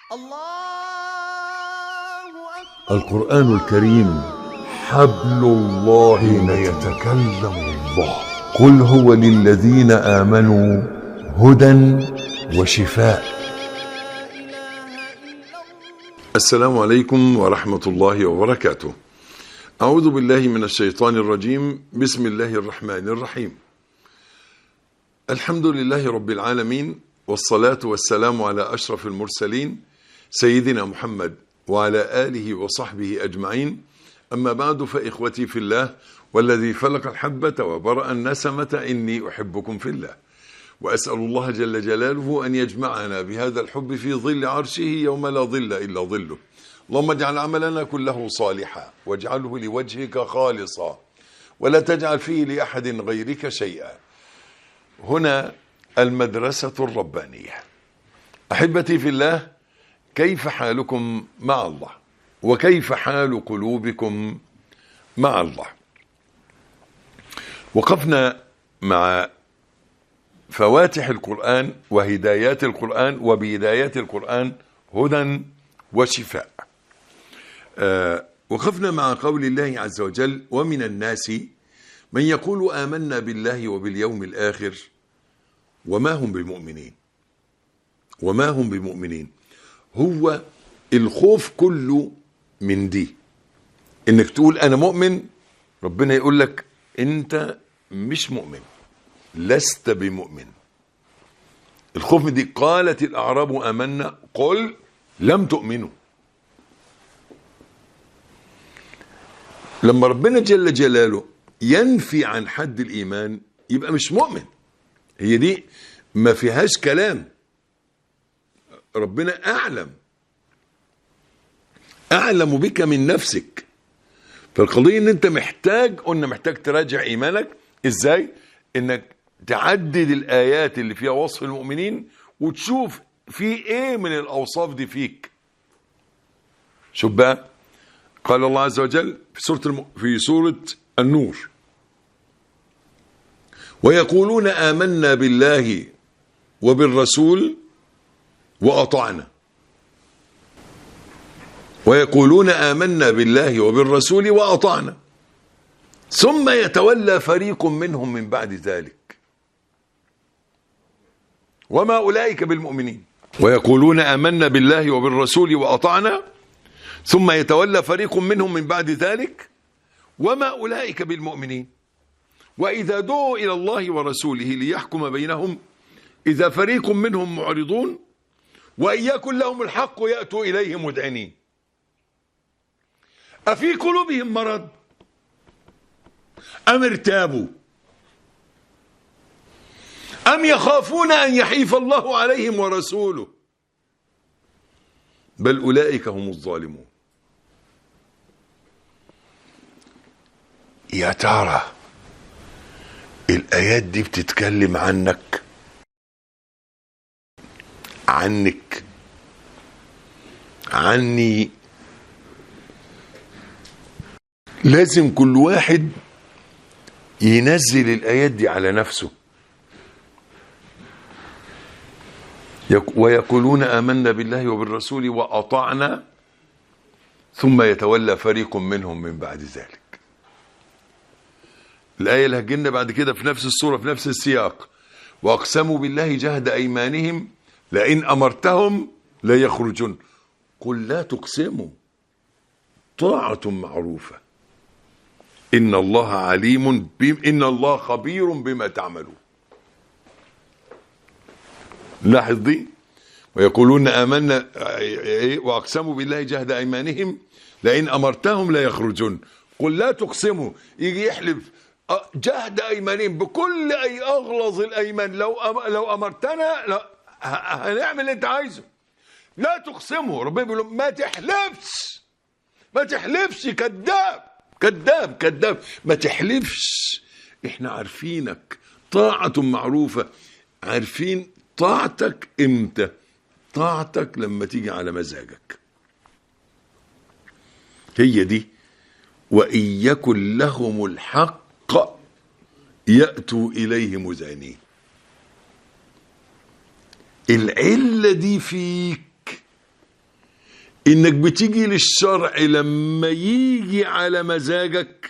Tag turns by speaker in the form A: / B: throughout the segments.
A: الله أكبر
B: القرآن الكريم حبل الله حين يتكلم الله قل هو للذين آمنوا هدى وشفاء
A: لا إله إلا الله
B: السلام عليكم ورحمة الله وبركاته أعوذ بالله من الشيطان الرجيم بسم الله الرحمن الرحيم الحمد لله رب العالمين والصلاة والسلام على أشرف المرسلين سيدنا محمد وعلى آله وصحبه أجمعين أما بعد فإخوتي في الله والذي فلق الحبة وبرأ النسمة إني أحبكم في الله وأسأل الله جل جلاله أن يجمعنا بهذا الحب في ظل عرشه يوم لا ظل إلا ظله اللهم اجعل عملنا كله صالحا واجعله لوجهك خالصا ولا تجعل فيه لأحد غيرك شيئا هنا المدرسة الربانية أحبتي في الله كيف حالكم مع الله وكيف حال قلوبكم مع الله وقفنا مع فواتح القرآن وهدايات القرآن وبدايات القرآن هدى وشفاء آه وقفنا مع قول الله عز وجل ومن الناس من يقول آمنا بالله وباليوم الآخر وما هم بمؤمنين وما هم بمؤمنين هو الخوف كله من دي انك تقول انا مؤمن ربنا يقول لك انت مش مؤمن لست بمؤمن الخوف من دي قالت الاعراب امنا قل لم تؤمنوا لما ربنا جل جلاله ينفي عن حد الايمان يبقى مش مؤمن هي دي ما فيهاش كلام ربنا اعلم اعلم بك من نفسك فالقضيه ان انت محتاج قلنا محتاج تراجع ايمانك ازاي انك تعدد الايات اللي فيها وصف المؤمنين وتشوف في ايه من الاوصاف دي فيك شوف بقى قال الله عز وجل في سوره الم... في سوره النور ويقولون آمنا بالله وبالرسول وأطعنا ويقولون آمنا بالله وبالرسول وأطعنا ثم يتولى فريق منهم من بعد ذلك وما أولئك بالمؤمنين ويقولون آمنا بالله وبالرسول وأطعنا ثم يتولى فريق منهم من بعد ذلك وما أولئك بالمؤمنين وإذا دعوا إلى الله ورسوله ليحكم بينهم إذا فريق منهم معرضون وإن يكن لهم الحق يأتوا إليه مذعنين أفي قلوبهم مرض أم ارتابوا أم يخافون أن يحيف الله عليهم ورسوله بل أولئك هم الظالمون يا ترى الآيات دي بتتكلم عنك عنك عني لازم كل واحد ينزل الآيات دي على نفسه يق- ويقولون آمنا بالله وبالرسول وأطعنا ثم يتولى فريق منهم من بعد ذلك الآية اللي هتجيلنا بعد كده في نفس السورة في نفس السياق وأقسموا بالله جهد أيمانهم لئن أمرتهم لا يخرجون قل لا تقسموا طاعة معروفة إن الله عليم بم إن الله خبير بما تعملون لاحظ دي ويقولون آمنا وأقسموا بالله جهد أيمانهم لئن أمرتهم لا يخرجون قل لا تقسموا يجي يحلف أ- جهد أيمانهم بكل أي أغلظ الأيمان لو أم لو أمرتنا لا ه- هنعمل اللي أنت عايزه لا تقسموا ربنا بيقول لهم ما تحلفش ما تحلفش كذاب كذاب كذاب ما تحلفش احنا عارفينك طاعة معروفة عارفين طاعتك امتى طاعتك لما تيجي على مزاجك هي دي وإن يكن لهم الحق يأتوا إليه مذعنين العلة دي فيك انك بتيجي للشرع لما يجي على مزاجك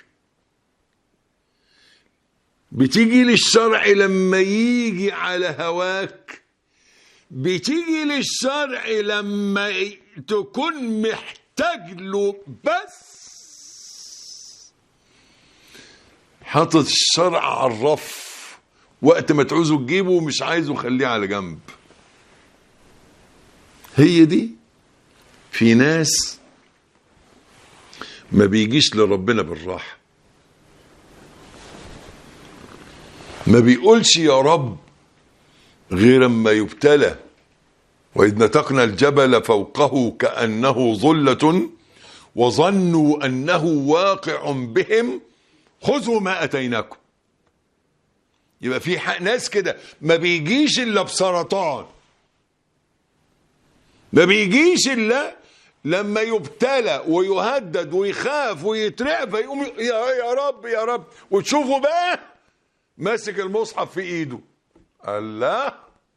B: بتيجي للشرع لما يجي على هواك بتيجي للشرع لما ي- تكون محتاج له بس حاطط الشرع على الرف وقت ما تعوزه تجيبه ومش عايزه خليه على جنب هي دي في ناس ما بيجيش لربنا بالراحه ما بيقولش يا رب غير اما يبتلى واذ نتقنا الجبل فوقه كانه ظله وظنوا انه واقع بهم خذوا ما اتيناكم يبقى في حق ناس كده ما بيجيش الا بسرطان ما بيجيش الا لما يبتلى ويهدد ويخاف ويترعب فيقوم يا يا رب يا رب وتشوفوا بقى ماسك المصحف في ايده الله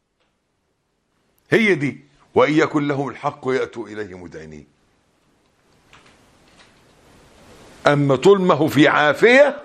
B: هي دي وان يكن لهم الحق ياتوا اليه مذعنين اما طول ما هو في عافيه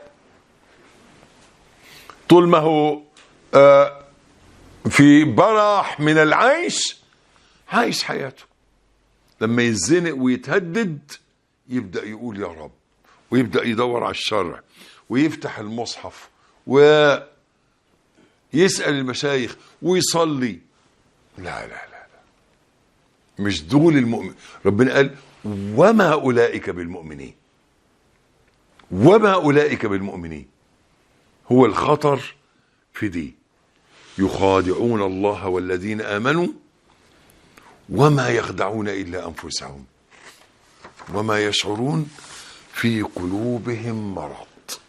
B: طول ما هو آه في برح من العيش عايش حياته لما يتزنق ويتهدد يبدا يقول يا رب ويبدا يدور على الشرع ويفتح المصحف ويسال المشايخ ويصلي لا لا لا, لا. مش دول المؤمن ربنا قال وما اولئك بالمؤمنين وما اولئك بالمؤمنين هو الخطر في دي يخادعون الله والذين امنوا وما يخدعون الا انفسهم وما يشعرون في قلوبهم مرض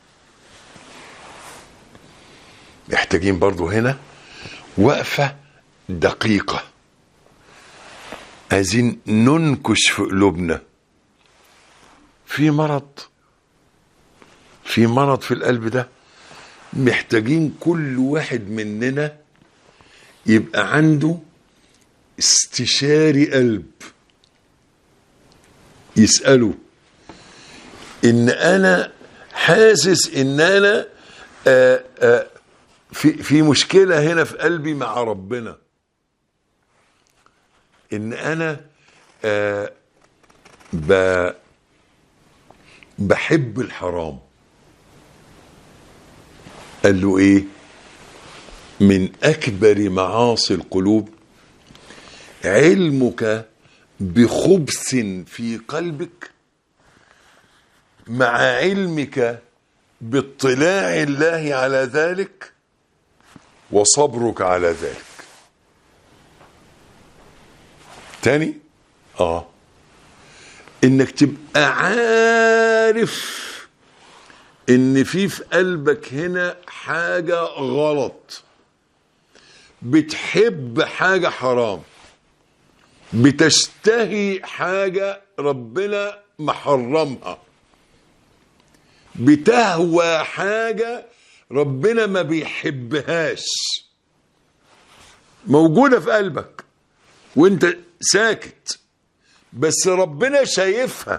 B: محتاجين برضو هنا وقفه دقيقه عايزين ننكش في قلوبنا في مرض في مرض في القلب ده محتاجين كل واحد مننا يبقى عنده استشاري قلب يسأله ان انا حاسس ان انا آآ آآ في في مشكلة هنا في قلبي مع ربنا ان انا آه ب بحب الحرام قال له ايه من اكبر معاصي القلوب علمك بخبث في قلبك مع علمك باطلاع الله على ذلك وصبرك على ذلك تاني اه انك تبقى عارف ان في في قلبك هنا حاجة غلط بتحب حاجة حرام بتشتهي حاجة ربنا محرمها بتهوى حاجة ربنا ما بيحبهاش موجودة في قلبك وانت ساكت بس ربنا شايفها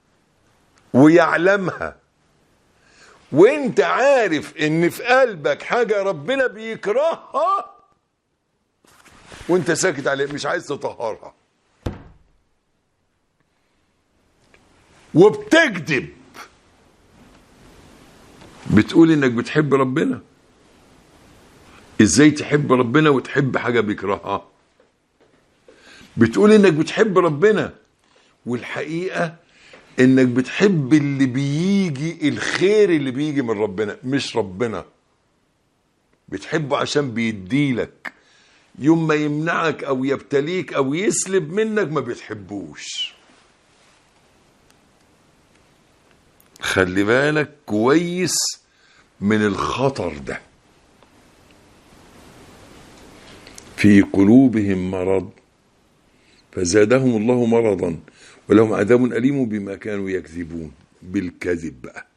B: ويعلمها وانت عارف ان في قلبك حاجة ربنا بيكرهها وانت ساكت عليها مش عايز تطهرها وبتكذب بتقول انك بتحب ربنا ازاي تحب ربنا وتحب حاجة بيكرهها بتقول انك بتحب ربنا والحقيقة انك بتحب اللي بيجي الخير اللي بيجي من ربنا مش ربنا بتحبه عشان بيديلك يوم ما يمنعك او يبتليك او يسلب منك ما بتحبوش خلي بالك كويس من الخطر ده في قلوبهم مرض فزادهم الله مرضا ولهم عذاب أليم بما كانوا يكذبون بالكذب بقى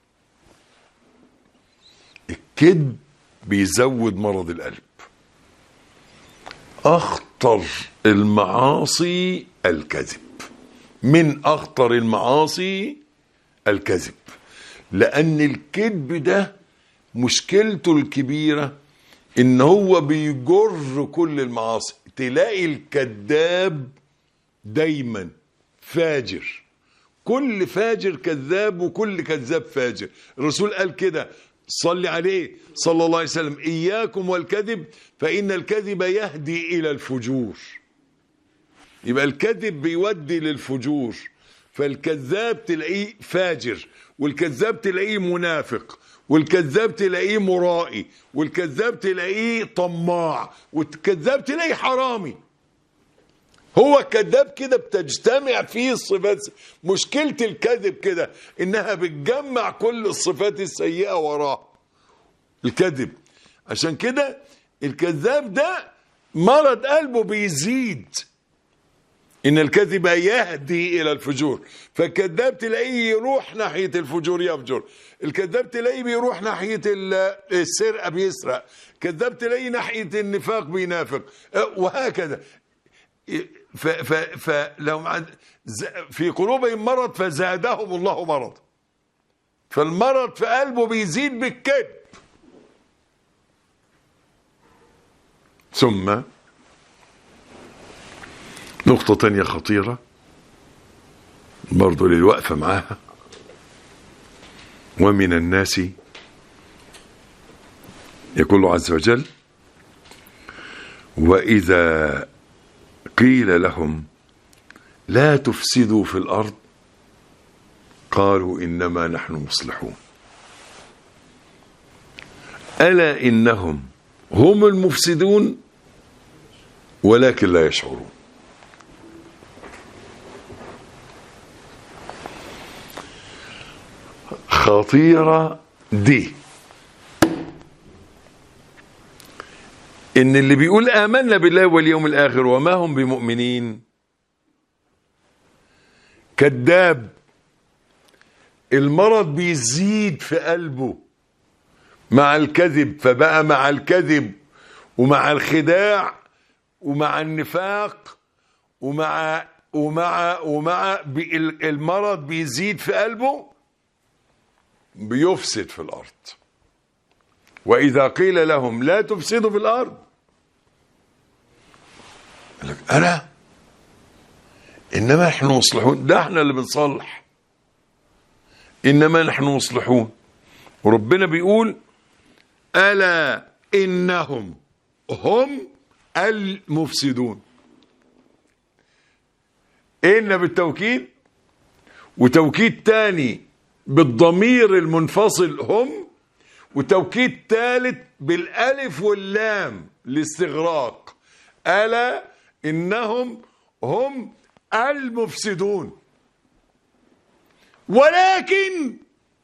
B: الكذب بيزود مرض القلب أخطر المعاصي الكذب من اخطر المعاصي الكذب لان الكذب ده مشكلته الكبيره ان هو بيجر كل المعاصي تلاقي الكذاب دايما فاجر كل فاجر كذاب وكل كذاب فاجر الرسول قال كده صلي عليه صلى الله عليه وسلم إياكم والكذب فإن الكذب يهدي إلى الفجور يبقى الكذب بيودي للفجور فالكذاب تلاقيه فاجر والكذاب تلاقيه منافق والكذاب تلاقيه مرائي والكذاب تلاقيه طماع والكذاب تلاقيه حرامي هو الكذاب كده بتجتمع فيه الصفات مشكلة الكذب كده انها بتجمع كل الصفات السيئة وراه الكذب عشان كده الكذاب ده مرض قلبه بيزيد ان الكذب يهدي الى الفجور فالكذاب تلاقيه يروح ناحيه الفجور يفجر الكذاب تلاقيه بيروح ناحيه ال- السرقه بيسرق كذاب تلاقيه ناحيه النفاق بينافق أه، وهكذا ف- ف- فلو عد- ز- في قلوبهم مرض فزادهم الله مرض فالمرض في قلبه بيزيد بالكذب ثم نقطة تانية خطيرة برضو للوقفة معاها ومن الناس يقول الله عز وجل وإذا قيل لهم لا تفسدوا في الأرض قالوا إنما نحن مصلحون ألا إنهم هم المفسدون ولكن لا يشعرون خطيرة دي ان اللي بيقول امنا بالله واليوم الاخر وما هم بمؤمنين كذاب المرض بيزيد في قلبه مع الكذب فبقى مع الكذب ومع الخداع ومع النفاق ومع ومع ومع بي- ال- المرض بيزيد في قلبه بيفسد في الارض واذا قيل لهم لا تفسدوا في الارض قال لك انا انما نحن مصلحون ده احنا اللي بنصلح انما نحن مصلحون وربنا بيقول الا انهم هم المفسدون ان بالتوكيد وتوكيد تاني بالضمير المنفصل هم وتوكيد ثالث بالالف واللام الاستغراق الا انهم هم المفسدون ولكن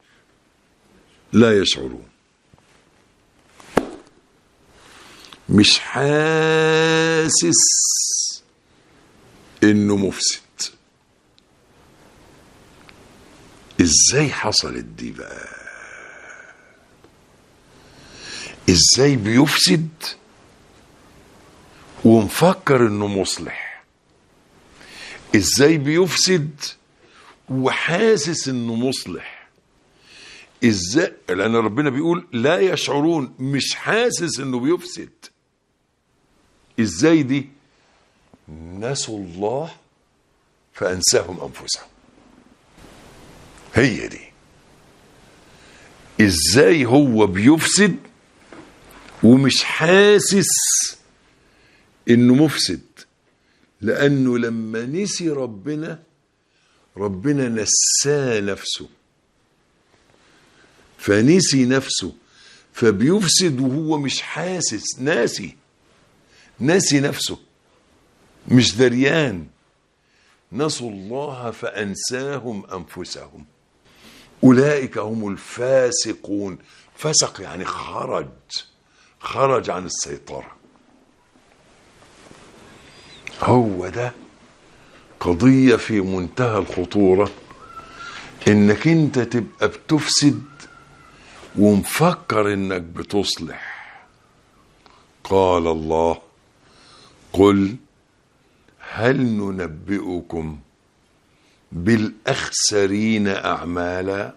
B: لا يشعرون مش حاسس انه مفسد ازاي حصلت دي بقى ازاي بيفسد ومفكر انه مصلح ازاي بيفسد وحاسس انه مصلح ازاي لان ربنا بيقول لا يشعرون مش حاسس انه بيفسد ازاي دي نسوا الله فانساهم انفسهم هي دي ازاي هو بيفسد ومش حاسس انه مفسد لانه لما نسي ربنا ربنا نساه نفسه فنسي نفسه فبيفسد وهو مش حاسس ناسي ناسي نفسه مش دريان نسوا الله فانساهم انفسهم اولئك هم الفاسقون فسق يعني خرج خرج عن السيطره هو ده قضيه في منتهى الخطوره انك انت تبقى بتفسد ومفكر انك بتصلح قال الله قل هل ننبئكم بالاخسرين اعمالا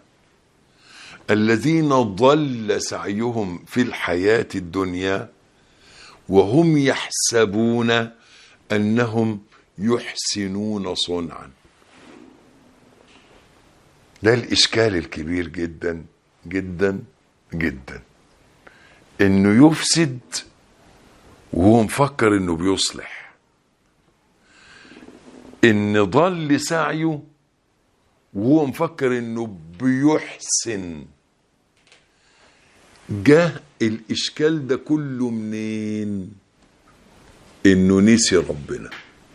B: الذين ضل سعيهم في الحياه الدنيا وهم يحسبون انهم يحسنون صنعا ده الاشكال الكبير جدا جدا جدا انه يفسد وهو مفكر انه بيصلح ان ضل سعيه وهو مفكر انه بيحسن جه الاشكال ده كله منين انه نسي ربنا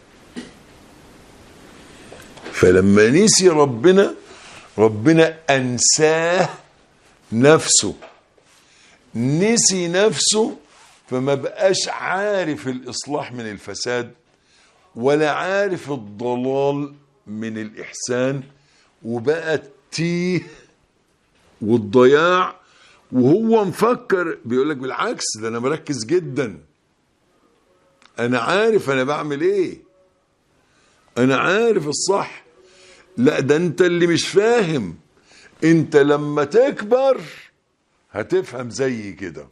B: فلما نسي ربنا ربنا انساه نفسه نسي نفسه فما بقاش عارف الاصلاح من الفساد ولا عارف الضلال من الاحسان وبقى التيه والضياع وهو مفكر بيقول لك بالعكس ده انا مركز جدا انا عارف انا بعمل ايه انا عارف الصح لا ده انت اللي مش فاهم انت لما تكبر هتفهم زي كده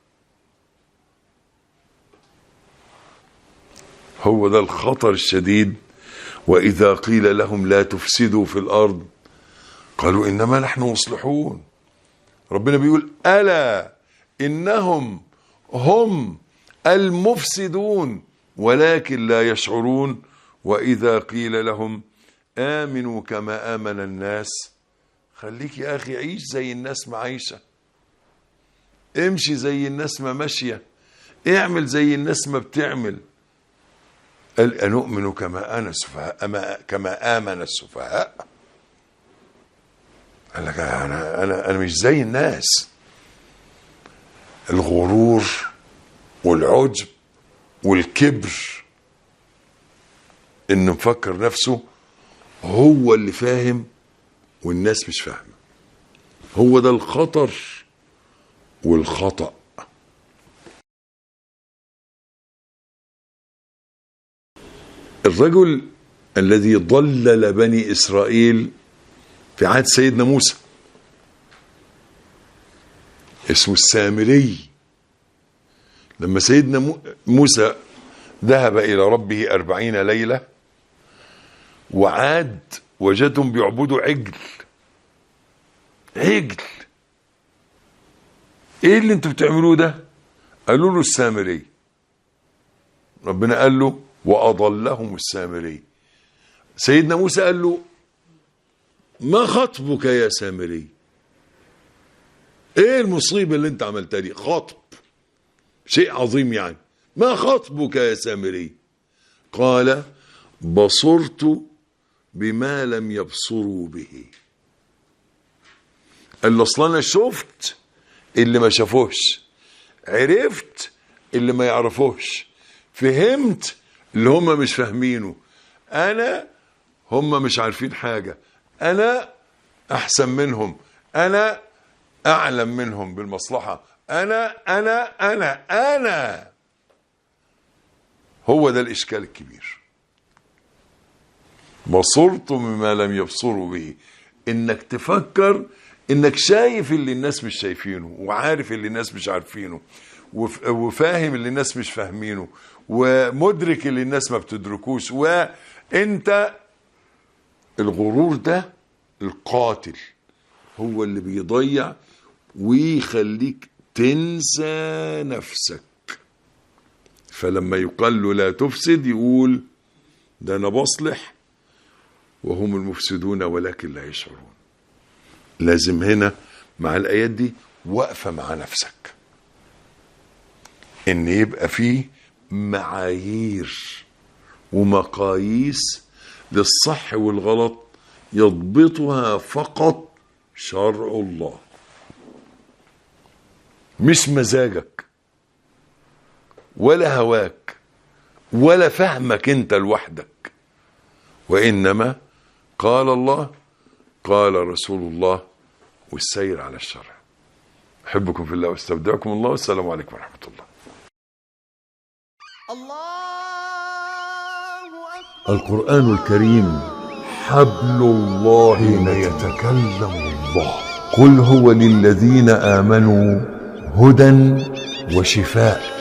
B: هو ده الخطر الشديد واذا قيل لهم لا تفسدوا في الارض قالوا انما نحن مصلحون ربنا بيقول الا انهم هم المفسدون ولكن لا يشعرون واذا قيل لهم امنوا كما امن الناس خليك يا اخي عيش زي الناس ما عايشه امشي زي الناس ما ماشيه اعمل زي الناس ما بتعمل قال أنؤمن كما أنا السفهاء أما كما آمن السفهاء قال لك أنا أنا أنا مش زي الناس الغرور والعجب والكبر إنه مفكر نفسه هو اللي فاهم والناس مش فاهمة هو ده الخطر والخطأ الرجل الذي ضلل بني اسرائيل في عهد سيدنا موسى اسمه السامري لما سيدنا مو- موسى ذهب الى ربه أربعين ليله وعاد وجدهم بيعبدوا عجل عجل ايه اللي انتوا بتعملوه ده قالوا له السامري ربنا قال له واضلهم السامري سيدنا موسى قال له ما خطبك يا سامري ايه المصيبه اللي انت عملتها دي خطب شيء عظيم يعني ما خطبك يا سامري قال بصرت بما لم يبصروا به قال له اصل انا شفت اللي ما شافوش عرفت اللي ما يعرفوش فهمت اللي هم مش فاهمينه انا هم مش عارفين حاجه انا احسن منهم انا اعلم منهم بالمصلحه انا انا انا انا هو ده الاشكال الكبير بصرت بما لم يبصروا به انك تفكر انك شايف اللي الناس مش شايفينه وعارف اللي الناس مش عارفينه وف- وفاهم اللي الناس مش فاهمينه ومدرك اللي الناس ما بتدركوش وانت الغرور ده القاتل هو اللي بيضيع ويخليك تنسى نفسك فلما يقال له لا تفسد يقول ده انا بصلح وهم المفسدون ولكن لا يشعرون لازم هنا مع الايات دي واقفه مع نفسك ان يبقى فيه معايير ومقاييس للصح والغلط يضبطها فقط شرع الله مش مزاجك ولا هواك ولا فهمك انت لوحدك وانما قال الله قال رسول الله والسير على الشرع احبكم في الله واستودعكم الله والسلام عليكم ورحمه الله
A: الله أكبر
B: القرآن الكريم
C: حبل الله
D: حين يتكلم الله
C: قل هو للذين آمنوا هدى وشفاء